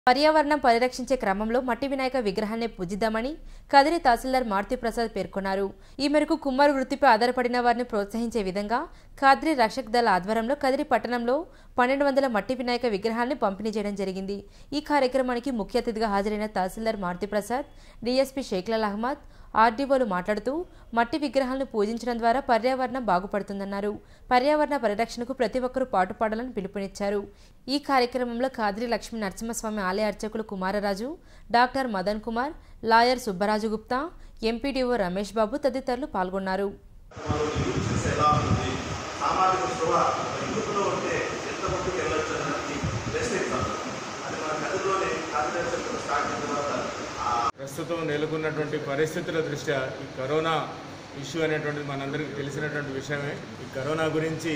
పర్యావరణం పరిరక్షించే క్రమంలో మట్టి వినాయక విగ్రహాన్ని పూజిద్దామని కదిరి తహసీల్దార్ మారుతి ప్రసాద్ పేర్కొన్నారు ఈ మేరకు కుమ్మరి వృత్తిపై ఆధారపడిన వారిని ప్రోత్సహించే విధంగా కాద్రి రక్షక్ దళ ఆధ్వర్యంలో కదిరి పట్టణంలో పన్నెండు వందల మట్టి వినాయక విగ్రహాన్ని పంపిణీ చేయడం జరిగింది ఈ కార్యక్రమానికి ముఖ్య అతిథిగా హాజరైన తహసీల్దార్ మారుతి ప్రసాద్ డీఎస్పీ షేక్లాల్ అహ్మద్ ఆర్డీఓలు మాట్లాడుతూ మట్టి విగ్రహాలను పూజించడం ద్వారా పర్యావరణం బాగుపడుతుందన్నారు పర్యావరణ పరిరక్షణకు ప్రతి ఒక్కరూ పాటుపడాలని పిలుపునిచ్చారు ఈ కార్యక్రమంలో కాద్రి లక్ష్మీ నరసింహస్వామి ఆలయ అర్చకులు Kumararaju doctor Madan Kumar lawyer Subbaraju Gupta MPDO Ramesh Babu తదితరులు పాల్గొన్నారు మనలో యూత్ చేస్తే ఎలా ఉంటుంది సామాజిక స్పృహ యూత్లో ఉంటే ఎంత ముందుకు వెళ్ళొచ్చు అన్నది బెస్ట్ ఎగ్జాంపుల్ అది మన కథలోనే కాన్ఫిడెన్స్ స్టార్ట్ అయిన తర్వాత ఆ ప్రస్తుతం నెలకొన్నటువంటి పరిస్థితుల దృష్ట్యా ఈ కరోనా ఇష్యూ అనేటువంటిది మనందరికీ తెలిసినటువంటి విషయమే ఈ కరోనా గురించి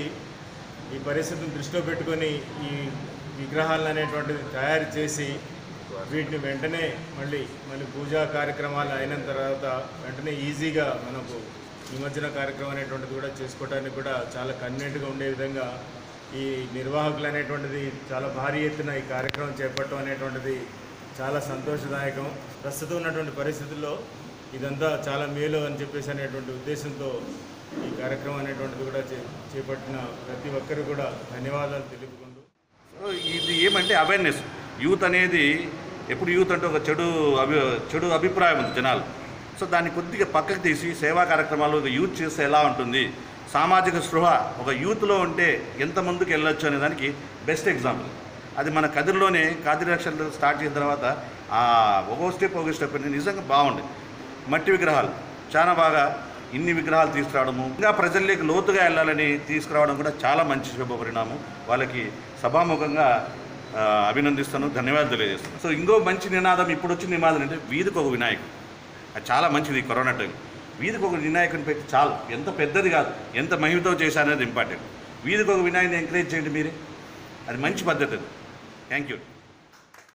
ఈ పరిస్థితిని దృష్టిలో పెట్టుకొని ఈ విగ్రహాలను అనేటువంటిది తయారు చేసి వీటిని వెంటనే మళ్ళీ మళ్ళీ పూజా కార్యక్రమాలు అయిన తర్వాత వెంటనే ఈజీగా మనకు నిమజ్జన కార్యక్రమం అనేటువంటిది కూడా చేసుకోవడానికి కూడా చాలా కన్వీనెంట్గా ఉండే విధంగా ఈ నిర్వాహకులు అనేటువంటిది చాలా భారీ ఎత్తున ఈ కార్యక్రమం చేపట్టడం అనేటువంటిది చాలా సంతోషదాయకం ప్రస్తుతం ఉన్నటువంటి పరిస్థితుల్లో ఇదంతా చాలా మేలు అని చెప్పేసి అనేటువంటి ఉద్దేశంతో ఈ కార్యక్రమం అనేటువంటిది కూడా చే చేపట్టిన ప్రతి ఒక్కరు కూడా ధన్యవాదాలు తెలుపుకుంటూ సో ఇది ఏమంటే అవేర్నెస్ యూత్ అనేది ఎప్పుడు యూత్ అంటే ఒక చెడు అభి చెడు అభిప్రాయం ఉంది జనాలు సో దాన్ని కొద్దిగా పక్కకు తీసి సేవా కార్యక్రమాలు ఒక యూత్ చేస్తే ఎలా ఉంటుంది సామాజిక స్పృహ ఒక యూత్లో ఉంటే ఎంత ముందుకు వెళ్ళొచ్చు అనే దానికి బెస్ట్ ఎగ్జాంపుల్ అది మన కదిరిలోనే కాదిరి రక్షణ స్టార్ట్ చేసిన తర్వాత ఆ ఒక్కో స్టెప్ ఒక్కో స్టెప్ అనేది నిజంగా బాగుంది మట్టి విగ్రహాలు చాలా బాగా ఇన్ని విగ్రహాలు తీసుకురావడము ఇంకా ప్రజల్లోకి లోతుగా వెళ్ళాలని తీసుకురావడం కూడా చాలా మంచి శుభ పరిణామం వాళ్ళకి సభాముఖంగా ఆ, అభినందిస్తాను ధన్యవాదాలు తెలియజేస్తాను సో ఇంకో మంచి నినాదం ఇప్పుడు వచ్చిన నినాదం అంటే వీధికి ఒక వినాయకుడు అది చాలా మంచిది ఈ కరోనా టైం వీధికి ఒక వినాయకుని పెట్టి చాలు ఎంత పెద్దది కాదు ఎంత మహిమతో చేశారనేది ఇంపార్టెంట్ వీధికి ఒక వినాయకుని ఎంకరేజ్ చేయండి మీరే అది మంచి పద్ధతి అది థ్యాంక్ యూ